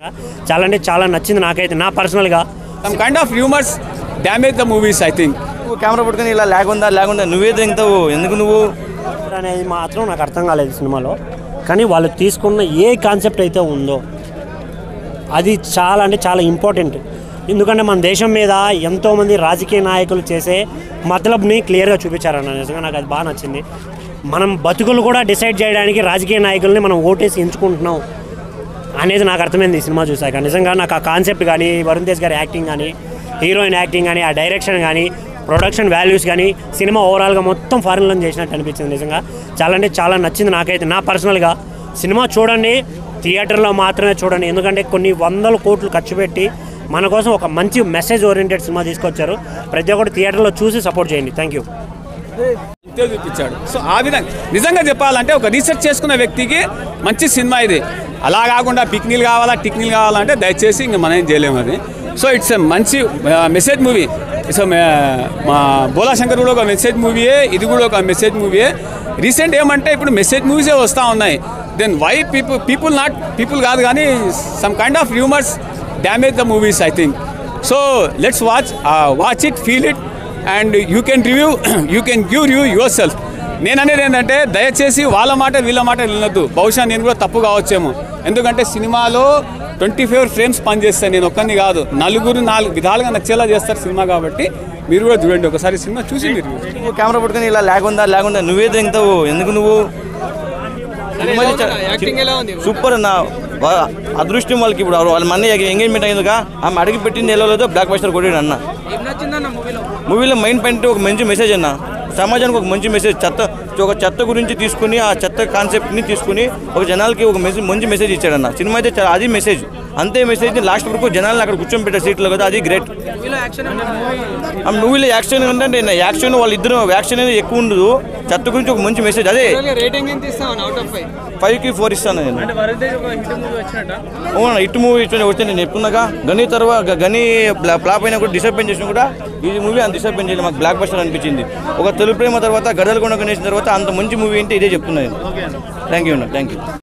చాలా అంటే చాలా నచ్చింది నాకైతే నా పర్సనల్గా some kind of humours damage the movies I think నువ్వు కెమెరా పట్టుకొని ఇలా లేకుందా లేకుండా నువ్వే తింటావు ఎందుకు నువ్వు అనేది మాత్రం నాకు అర్థం కాలేదు సినిమాలో కానీ వాళ్ళు తీసుకున్న ఏ కాన్సెప్ట్ అయితే ఉందో అది చాలా అంటే చాలా ఇంపార్టెంట్ ఎందుకంటే మన దేశం మీద ఎంతోమంది రాజకీయ నాయకులు చేసే మతలబ్ని క్లియర్గా చూపించారన్న నిజంగా నాకు అది బాగా నచ్చింది మనం బతుకులు కూడా డిసైడ్ చేయడానికి రాజకీయ నాయకుల్ని మనం ఓటేసి ఎంచుకుంటున్నాం అనేది నాకు అర్థమైంది ఈ సినిమా చూసాక నిజంగా నాకు ఆ కాన్సెప్ట్ కానీ వరుణ్ తేజ్ గారి యాక్టింగ్ కానీ హీరోయిన్ యాక్టింగ్ కానీ ఆ డైరెక్షన్ కానీ ప్రొడక్షన్ వాల్యూస్ కానీ సినిమా ఓవరాల్గా మొత్తం ఫారెన్లో చేసినట్టు అనిపించింది నిజంగా చాలా అంటే చాలా నచ్చింది నాకైతే నా పర్సనల్గా సినిమా చూడండి థియేటర్లో మాత్రమే చూడండి ఎందుకంటే కొన్ని వందల కోట్లు ఖర్చు పెట్టి మన కోసం ఒక మంచి మెసేజ్ ఓరియంటెడ్ సినిమా తీసుకొచ్చారు ప్రతి ఒక్కటి థియేటర్లో చూసి సపోర్ట్ చేయండి థ్యాంక్ యూ ఇంతే చూపించాడు సో ఆ విధంగా నిజంగా చెప్పాలంటే ఒక రీసెర్చ్ చేసుకున్న వ్యక్తికి మంచి సినిమా ఇది అలా కాకుండా పిక్నిల్ కావాలా టిక్నిల్ కావాలంటే దయచేసి ఇంక మనం ఏం చేయలేము అది సో ఇట్స్ ఎ మంచి మెసేజ్ మూవీ సో మా బోలా శంకర్ కూడా ఒక మెసేజ్ మూవీయే ఇది కూడా ఒక మెసేజ్ మూవీయే రీసెంట్ ఏమంటే ఇప్పుడు మెసేజ్ మూవీసే వస్తూ ఉన్నాయి then why people people not people కాదు కానీ some kind of humours damage the movies I think so let's watch watch it feel it and you can review you can give review yourself నేను అనేది ఏంటంటే దయచేసి వాళ్ళ మాట వీళ్ళ మాట వినొద్దు బహుశా నేను కూడా తప్పు కావచ్చేమో ఎందుకంటే సినిమాలో ట్వంటీ ఫోర్ ఫ్రేమ్స్ పనిచేస్తాను నేను ఒక్కరిని కాదు నలుగురు నాలుగు విధాలుగా నచ్చేలా చేస్తారు సినిమా కాబట్టి మీరు కూడా చూడండి ఒకసారి సినిమా చూసి మీరు నువ్వు కెమెరా పట్టుకొని ఇలా లేకుందా లేకుండా నువ్వే తింటావు ఎందుకు నువ్వు సినిమా చూసా- సూపర్ అన్న వా- అదృష్టం వాళ్ళకి ఇప్పుడు వాళ్ళ మన ఎంగేజ్మెంట్ అయిందిగా ఆమె అడిగి పెట్టింది ఎలా లేదో బ్లాక్ బస్టర్ కొట్టాడు అన్న మూవీలో మైండ్ పాయింట్ ఒక మంచి మెసేజ్ అన్న సమాజానికి ఒక మంచి మెసేజ్ చెత్త ఒక చెత్త గురించి తీసుకుని ఆ చెత్త కాన్సెప్ట్ని తీసుకుని ఒక జనాలకి ఒక మెసేజ్ మంచి మెసేజ్ ఇచ్చాడన్న సినిమా అయితే చాలా- అది మెసేజ్ అంతే మెసేజ్ లాస్ట్ వరకు జనాలను అక్కడ కూర్చొని పెట్టే సీట్లో కదా అది గ్రేట్ ఆ మూవీలో యాక్షన్ ఏంటంటే యాక్షన్ వాళ్ళిద్దరు యాక్షన్ అనేది ఎక్కువ ఉండదు చెత్త గురించి ఒక మంచి మెసేజ్ అదే రేటింగ్ ఎంత ఇస్తావు అవుట్ ఆఫ్ ఫైవ్ ఫైవ్ కి ఫోర్ ఇస్తాను నేను అంటే వరుణ్ తేజ్ ఒక హిట్ మూవీ వచ్చినట్ట అవునా హిట్ మూవీ ఇచ్చిన వచ్చి నేను చెప్తున్నాగా గని తర్వాత గని ఫ్లాప్ అయినా కూడా డిసప్పాయింట్ చేసిన కూడా ఈ మూవీ అంత డిసప్పాయింట్ చేయలేదు మాకు బ్లాక్ బస్టర్ అనిపించింది ఒక తొలి ప్రేమ తర్వాత గడలు కొనక నేసిన తర్వాత అంత మంచి మూవీ అంటే ఇదే చెప్తున్నాను థ్యాంక్ యూ అన్న థ్యాంక్ యూ